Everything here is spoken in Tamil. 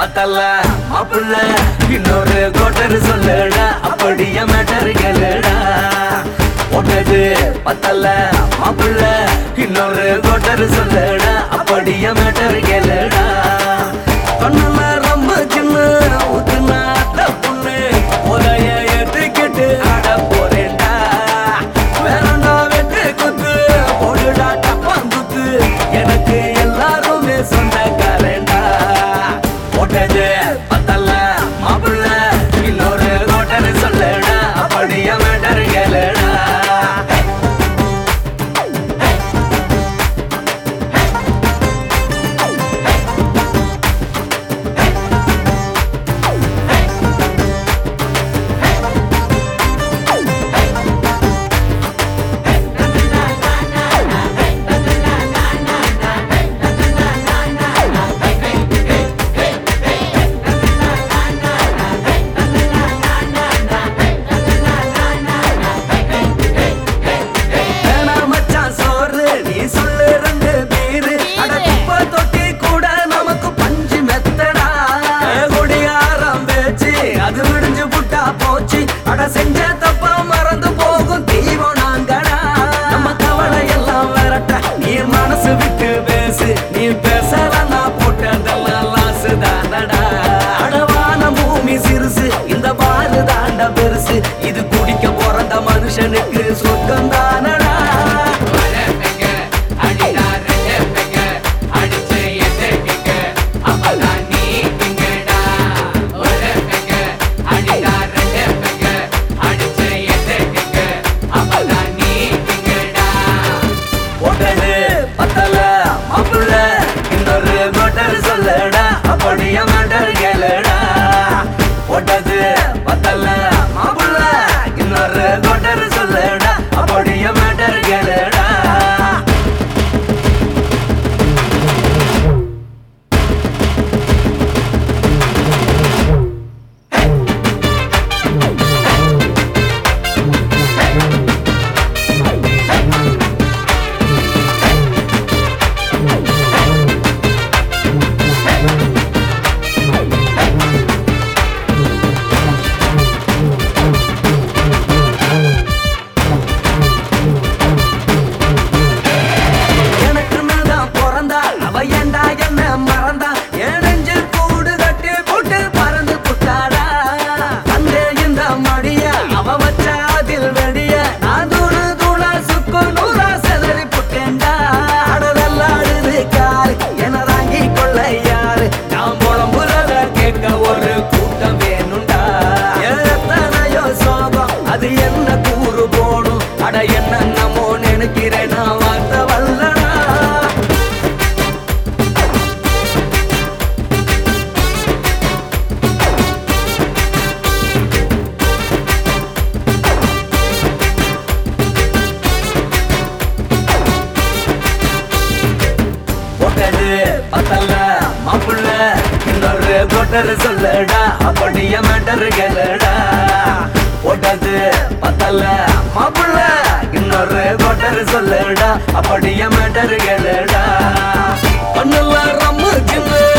பத்தல மாப்பிள்ள இன்னொரு கோட்டர் சொல்லுடா அப்படியே மேட்டர் கேளுடா ஒன்னது பத்தல மாப்பிள்ள இன்னொரு கோட்டர் சொல்லுடா அப்படியே மேட்டர் கேளுடா கண்ணுல ரொம்ப சின்ன ஊத்துனா அத்தை பொண்ணு உதைய ஏத்துக்கிட்டு ஆட போறேன்டா வேறண்டா வெட்டு குத்து போடுடா டப்பாங்குத்து எனக்கு எல்லாருமே சொந்தக்காரன்டா போட்டது பத்தல மாப்பிள்ள இன்னொரு கோட்டர் சொல்லுடா அப்படியே மேட்டர் கேளுடா வேணா மச்சான் சோறு நீ சொல்லு ரெண்டு பீரு அட குப்பை தொட்டி கூட நமக்கு பஞ்சு மெத்தடா குடியாரம் பேச்சு அது விடிஞ்சு புட்டா போச்சு அட செஞ்ச தப்பா மறந்து போகும் தெய்வம் நாங்கடா நம்ம கவலை எல்லாம் விரட்ட நீ மனசு விட்டு பேசு நீ பேசலாம் நான் போட்டதெல்லாம் லாசு தானடா அடவான பூமி சிறுசு இந்த பாரு தாண்ட பெருசு இது குடிக்க பிறந்த மனுஷனுக்கு சொர்க்கம் தானடா போட்டது பத்தல மாப்பிள்ள இன்னொரு கோட்டர் சொல்லடா அப்படியே மேட்டர் கேளுடா போட்டது பத்தல மாப்பிள்ள இன்னொரு கோட்டர் சொல்லடா அப்படியே மேட்டர் கேளுடா எனக்குன்னு தான் பிறந்தா அவ ஏண்டா என்ன மறந்தா என் நெஞ்சில் கூடு கட்டி போட்டு பறந்து புட்டாடா அந்த இந்த மடிய அவ வச்ச அதில் வெடிய நான் தூணு தூளா சுக்கு நூறா செதறி புட்டேன்டா அடதல்லாடுது காரு என தாங்கி கொள்ள யாரு நான் புலம்புறத கேட்க ஒரு கூட்டம் வேணும்டா எத்தனையோ சோகம் அது என்ன கூறு போடும் அட என்ன நம்மோ நினைக்கிறேன் நான் வார்த்தை வல்லடா போட்டது பத்தல மாப்புள்ள இன்னொரு கோட்டர் சொல்லடா அப்படியே மேட்டர் கேளுடா போட்டது பத்தல மாப்புள்ள இன்னொரு கோட்டர் சொல்லடா அப்படியே மேட்டர் கேளுடா கண்ணுல ரம்மு சின்ன